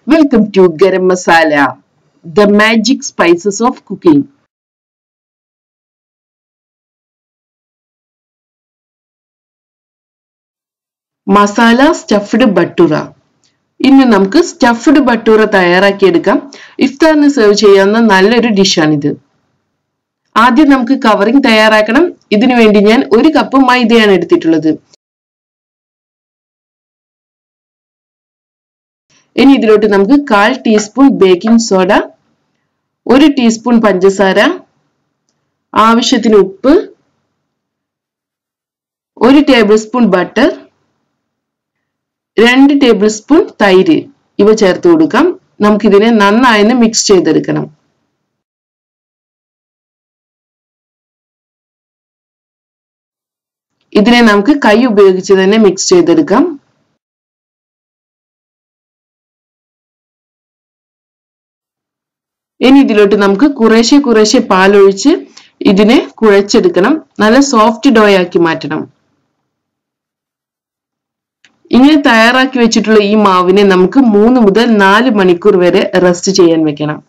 Welcome to Garam Masala, the magic spices of cooking. Masala stuffed bhatura ഇന്ന് നമുക്ക് stuffed ബട്ടൂറ തയ്യാറാക്കിയെടുക്കാം ഇഫ്താറിന് serve ചെയ്യാവുന്ന നല്ലൊരു ഡിഷാണിത് ആദ്യം നമുക്ക് കവറിംഗ് തയ്യാറാക്കണം ഇതിനു വേണ്ടി ഞാൻ ഒരു കപ്പ് മൈദയാണ് എടുത്തിട്ടുള്ളത് ഇനി ഇതിലോട്ട് നമുക്ക് കാൽ ടീസ്പൂൺ ബേക്കിംഗ് സോഡ ഒരു ടീസ്പൂൺ പഞ്ചസാര ആവശ്യത്തിന് ഉപ്പ് ഒരു ടേബിൾ സ്പൂൺ ബട്ടർ രണ്ട് ടേബിൾ സ്പൂൺ തൈര് ഇവ ചേർത്ത് കൊടുക്കാം നമുക്കിതിനെ നന്നായി മിക്സ് ചെയ്തെടുക്കണം ഇതിനെ നമുക്ക് കൈ ഉപയോഗിച്ച് തന്നെ മിക്സ് ചെയ്തെടുക്കാം ഇനി ഇതിലോട്ട് നമുക്ക് കുറേശ്ശെ കുറേശ്ശെ പാലൊഴിച്ച് ഇതിനെ കുഴച്ചെടുക്കണം നല്ല സോഫ്റ്റ് ഡോ ആക്കി മാറ്റണം ഇങ്ങനെ തയ്യാറാക്കി വെച്ചിട്ടുള്ള ഈ മാവിനെ നമുക്ക് മൂന്ന് മുതൽ നാല് മണിക്കൂർ വരെ റെസ്റ്റ് ചെയ്യാൻ വെക്കണം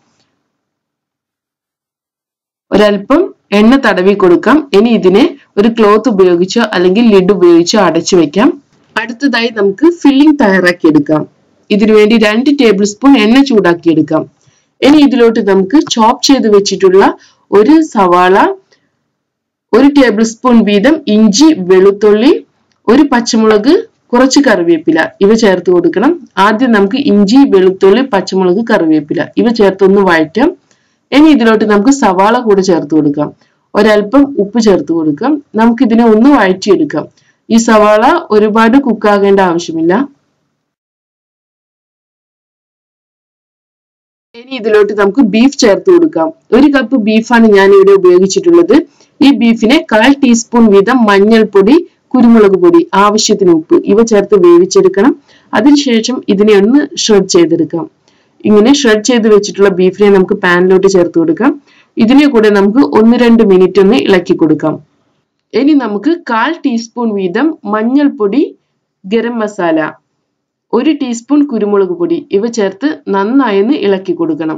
ഒരൽപ്പം എണ്ണ തടവി കൊടുക്കാം ഇനി ഇതിനെ ഒരു ക്ലോത്ത് ഉപയോഗിച്ചോ അല്ലെങ്കിൽ ലിഡ് ഉപയോഗിച്ചോ അടച്ചു വെക്കാം അടുത്തതായി നമുക്ക് ഫില്ലിംഗ് തയ്യാറാക്കി എടുക്കാം ഇതിനുവേണ്ടി രണ്ട് ടേബിൾ സ്പൂൺ എണ്ണ ചൂടാക്കി എടുക്കാം ഇനി ഇതിലോട്ട് നമുക്ക് ചോപ്പ് ചെയ്ത് വെച്ചിട്ടുള്ള ഒരു സവാള ഒരു ടേബിൾ സ്പൂൺ വീതം ഇഞ്ചി വെളുത്തുള്ളി ഒരു പച്ചമുളക് കുറച്ച് കറിവേപ്പില ഇവ ചേർത്ത് കൊടുക്കണം ആദ്യം നമുക്ക് ഇഞ്ചി വെളുത്തുള്ളി പച്ചമുളക് കറിവേപ്പില ഇവ ചേർത്തൊന്ന് വഴറ്റാം ഇനി ഇതിലോട്ട് നമുക്ക് സവാള കൂടെ ചേർത്ത് കൊടുക്കാം ഒരൽപ്പം ഉപ്പ് ചേർത്ത് കൊടുക്കാം നമുക്ക് ഇതിനെ ഒന്ന് വഴറ്റിയെടുക്കാം ഈ സവാള ഒരുപാട് കുക്കാകേണ്ട ആവശ്യമില്ല ഇനി ഇതിലോട്ട് നമുക്ക് ബീഫ് ചേർത്ത് കൊടുക്കാം ഒരു കപ്പ് ബീഫാണ് ഞാൻ ഇവിടെ ഉപയോഗിച്ചിട്ടുള്ളത് ഈ ബീഫിനെ കാൽ ടീസ്പൂൺ വീതം മഞ്ഞൾപ്പൊടി കുരുമുളക് പൊടി ആവശ്യത്തിന് ഉപ്പ് ഇവ ചേർത്ത് വേവിച്ചെടുക്കണം അതിനുശേഷം ഇതിനെ ഒന്ന് ഷ്രെഡ് ചെയ്തെടുക്കാം ഇങ്ങനെ ഷ്രെഡ് ചെയ്ത് വെച്ചിട്ടുള്ള ബീഫിനെ നമുക്ക് പാനിലോട്ട് ചേർത്ത് കൊടുക്കാം ഇതിനെ കൂടെ നമുക്ക് ഒന്ന് രണ്ട് മിനിറ്റ് ഒന്ന് ഇളക്കി കൊടുക്കാം ഇനി നമുക്ക് കാൽ ടീസ്പൂൺ വീതം മഞ്ഞൾപ്പൊടി ഗരം മസാല ഒരു ടീസ്പൂൺ കുരുമുളക് പൊടി ഇവ ചേർത്ത് നന്നായി ഒന്ന് ഇളക്കി കൊടുക്കണം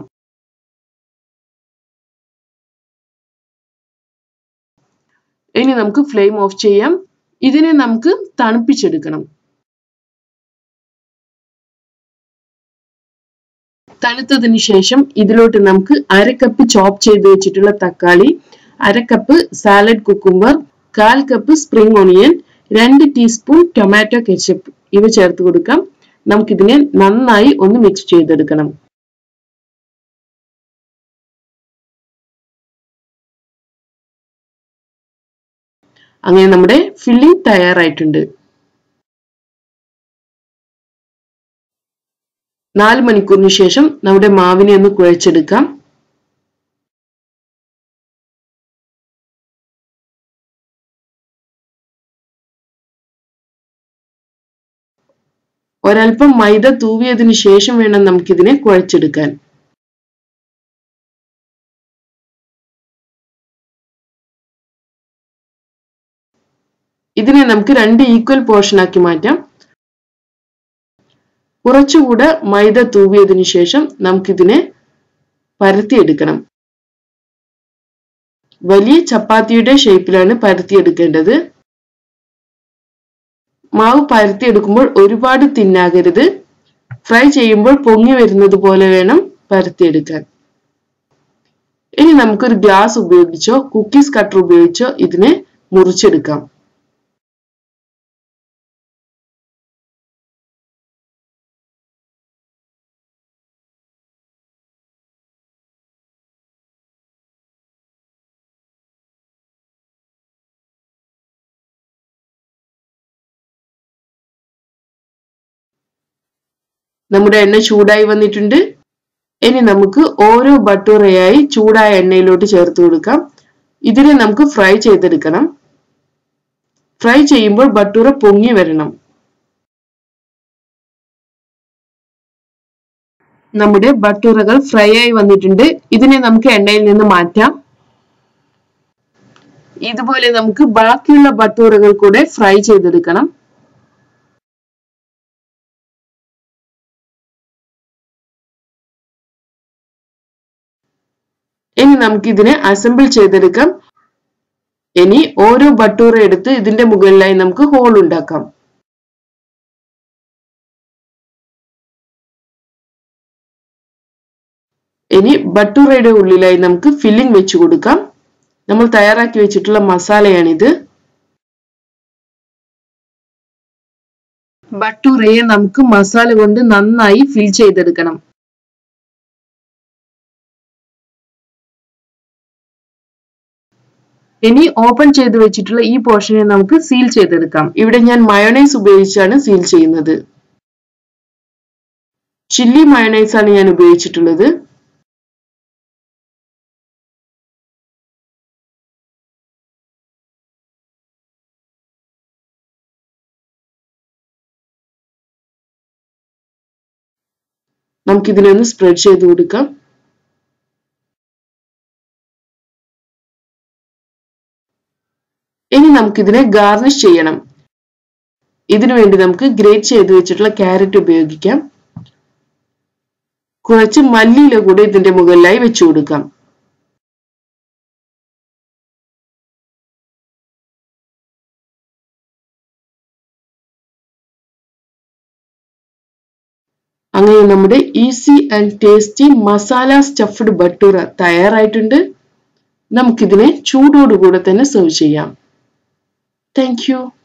ഇനി നമുക്ക് ഫ്ലെയിം ഓഫ് ചെയ്യാം ഇതിനെ നമുക്ക് തണുപ്പിച്ചെടുക്കണം തണുത്തതിന് ശേഷം ഇതിലോട്ട് നമുക്ക് അര കപ്പ് ചോപ്പ് ചെയ്ത് വെച്ചിട്ടുള്ള തക്കാളി അര കപ്പ് സാലഡ് കുക്കുംബർ കാൽ കപ്പ് സ്പ്രിംഗ് ഓണിയൻ രണ്ട് ടീസ്പൂൺ ടൊമാറ്റോ കെച്ചപ്പ് ഇവ ചേർത്ത് കൊടുക്കാം നമുക്കിതിനെ നന്നായി ഒന്ന് മിക്സ് ചെയ്തെടുക്കണം അങ്ങനെ നമ്മുടെ ഫില്ലിംഗ് തയ്യാറായിട്ടുണ്ട് നാല് മണിക്കൂറിന് ശേഷം നമ്മുടെ മാവിനെ ഒന്ന് കുഴച്ചെടുക്കാം ഒരൽപ്പം മൈദ തൂവിയതിനു ശേഷം വേണം നമുക്കിതിനെ കുഴച്ചെടുക്കാൻ ഇതിനെ നമുക്ക് രണ്ട് ഈക്വൽ പോർഷൻ ആക്കി മാറ്റാം കുറച്ചുകൂടെ മൈദ തൂവിയതിനു ശേഷം നമുക്കിതിനെ പരത്തിയെടുക്കണം വലിയ ചപ്പാത്തിയുടെ ഷേപ്പിലാണ് പരത്തിയെടുക്കേണ്ടത് മാവ് പരത്തിയെടുക്കുമ്പോൾ ഒരുപാട് തിന്നാകരുത് ഫ്രൈ ചെയ്യുമ്പോൾ പൊങ്ങി വരുന്നത് പോലെ വേണം പരത്തിയെടുക്കാൻ ഇനി നമുക്കൊരു ഗ്ലാസ് ഉപയോഗിച്ചോ കുക്കീസ് കട്ടർ ഉപയോഗിച്ചോ ഇതിനെ മുറിച്ചെടുക്കാം നമ്മുടെ എണ്ണ ചൂടായി വന്നിട്ടുണ്ട് ഇനി നമുക്ക് ഓരോ ബട്ടൂറയായി ചൂടായ എണ്ണയിലോട്ട് ചേർത്ത് കൊടുക്കാം ഇതിനെ നമുക്ക് ഫ്രൈ ചെയ്തെടുക്കണം ഫ്രൈ ചെയ്യുമ്പോൾ ബട്ടൂറ പൊങ്ങി വരണം നമ്മുടെ ബട്ടൂറകൾ ഫ്രൈ ആയി വന്നിട്ടുണ്ട് ഇതിനെ നമുക്ക് എണ്ണയിൽ നിന്ന് മാറ്റാം ഇതുപോലെ നമുക്ക് ബാക്കിയുള്ള ബട്ടൂറകൾ കൂടെ ഫ്രൈ ചെയ്തെടുക്കണം ഇനി നമുക്ക് ഇതിനെ അസംബിൾ ചെയ്തെടുക്കാം ഇനി ഓരോ ബട്ടൂറ എടുത്ത് ഇതിന്റെ മുകളിലായി നമുക്ക് ഹോൾ ഉണ്ടാക്കാം ഇനി ബട്ടൂറയുടെ ഉള്ളിലായി നമുക്ക് ഫില്ലിംഗ് വെച്ച് കൊടുക്കാം നമ്മൾ തയ്യാറാക്കി വെച്ചിട്ടുള്ള മസാലയാണിത് ബട്ടൂറയെ നമുക്ക് മസാല കൊണ്ട് നന്നായി ഫിൽ ചെയ്തെടുക്കണം ഇനി ഓപ്പൺ ചെയ്ത് വെച്ചിട്ടുള്ള ഈ പോർഷനെ നമുക്ക് സീൽ ചെയ്തെടുക്കാം ഇവിടെ ഞാൻ മയോണൈസ് ഉപയോഗിച്ചാണ് സീൽ ചെയ്യുന്നത് ചില്ലി മയോണൈസ് ആണ് ഞാൻ ഉപയോഗിച്ചിട്ടുള്ളത് നമുക്കിതിനൊന്ന് സ്പ്രെഡ് ചെയ്ത് കൊടുക്കാം ഇനി നമുക്കിതിനെ ഗാർണിഷ് ചെയ്യണം ഇതിനു വേണ്ടി നമുക്ക് ഗ്രേറ്റ് ചെയ്ത് വെച്ചിട്ടുള്ള ക്യാരറ്റ് ഉപയോഗിക്കാം കുറച്ച് മല്ലിയില കൂടി ഇതിന്റെ മുകളിലായി വെച്ചു കൊടുക്കാം അങ്ങനെ നമ്മുടെ easy and tasty masala stuffed bhatura തയ്യാറായിട്ടുണ്ട് നമുക്കിതിനെ ചൂടോടുകൂടെ തന്നെ സെർവ് ചെയ്യാം താങ്ക് യു